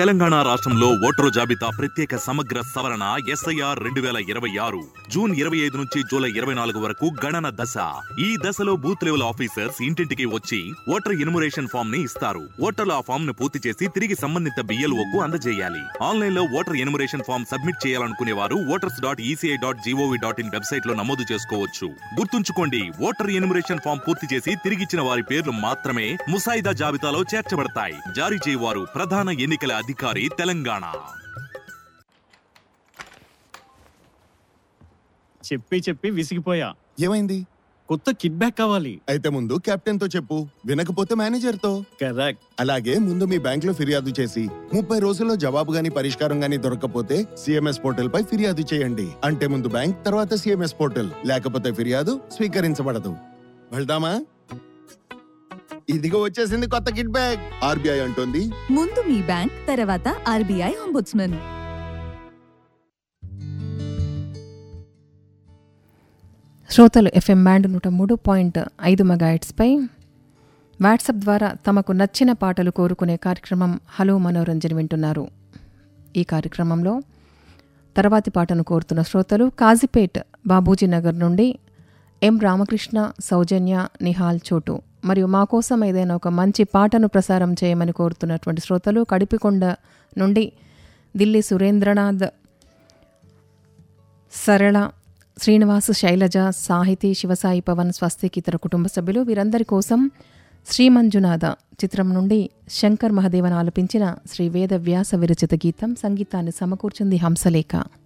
తెలంగాణ రాష్ట్రంలో ఓటరు జాబితా ప్రత్యేక సమగ్ర సవరణ ఎస్ఐఆర్ రెండు వేల ఇరవై ఆరు జూన్ ఇరవై ఐదు నుంచి జూలై ఇరవై నాలుగు వరకు గణన దశ ఈ దశలో బూత్ లెవెల్ ఆఫీసర్స్ ఇంటింటికి వచ్చి ఓటర్ ఇన్మురేషన్ ఫామ్ ని ఇస్తారు ఓటర్లు ఆ ఫామ్ ను పూర్తి చేసి తిరిగి సంబంధిత బిఎల్ఓ కు అందజేయాలి ఆన్లైన్ లో ఓటర్ ఇన్మురేషన్ ఫామ్ సబ్మిట్ చేయాలనుకునే వారు voters dot ECI dot GOV dot in website లో నమోదు చేసుకోవచ్చు గుర్తుంచుకోండి ఓటర్ ఇన్మురేషన్ ఫామ్ పూర్తి చేసి తిరిగిచ్చిన వారి పేర్లు మాత్రమే ముసాయిదా జాబితాలో చేర్చబడతాయి జారీ చేయవారు ప్రధాన ఎన్నికల అధికారి తెలంగాణ చెప్పి చెప్పి విసిగిపోయా ఏమైంది కొత్త కిడ్ బ్యాక్ కావాలి అయితే ముందు కెప్టెన్ తో చెప్పు వినకపోతే మేనేజర్ తో కరెక్ట్ అలాగే ముందు మీ బ్యాంక్ లో ఫిర్యాదు చేసి ముప్పై రోజుల్లో జవాబు గాని పరిష్కారం గాని దొరకకపోతే సిఎంఎస్ పోర్టల్ పై ఫిర్యాదు చేయండి అంటే ముందు బ్యాంక్ తర్వాత సిఎంఎస్ పోర్టల్ లేకపోతే ఫిర్యాదు స్వీకరించబడదు వెళ్దామా ఇదిగో వచ్చేసింది కొత్త కిట్ బ్యాగ్ ఆర్బీఐ అంటోంది ముందు మీ బ్యాంక్ తర్వాత ఆర్బీఐ అంబుడ్స్మన్ శ్రోతలు ఎఫ్ఎం బ్యాండ్ నూట మూడు పాయింట్ ఐదు మెగాయిట్స్పై వాట్సాప్ ద్వారా తమకు నచ్చిన పాటలు కోరుకునే కార్యక్రమం హలో మనోరంజన్ వింటున్నారు ఈ కార్యక్రమంలో తర్వాతి పాటను కోరుతున్న శ్రోతలు కాజీపేట్ బాబూజీ నగర్ నుండి ఎం రామకృష్ణ సౌజన్య నిహాల్ చోటు మరియు మా కోసం ఏదైనా ఒక మంచి పాటను ప్రసారం చేయమని కోరుతున్నటువంటి శ్రోతలు కడిపికొండ నుండి ఢిల్లీ సురేంద్రనాథ్ సరళ శ్రీనివాస్ శైలజ సాహితీ శివసాయి పవన్ స్వస్తిక్ ఇతర కుటుంబ సభ్యులు వీరందరి కోసం శ్రీ మంజునాథ చిత్రం నుండి శంకర్ మహదేవన్ ఆలపించిన శ్రీ వేద వ్యాస విరచిత గీతం సంగీతాన్ని సమకూర్చింది హంసలేఖ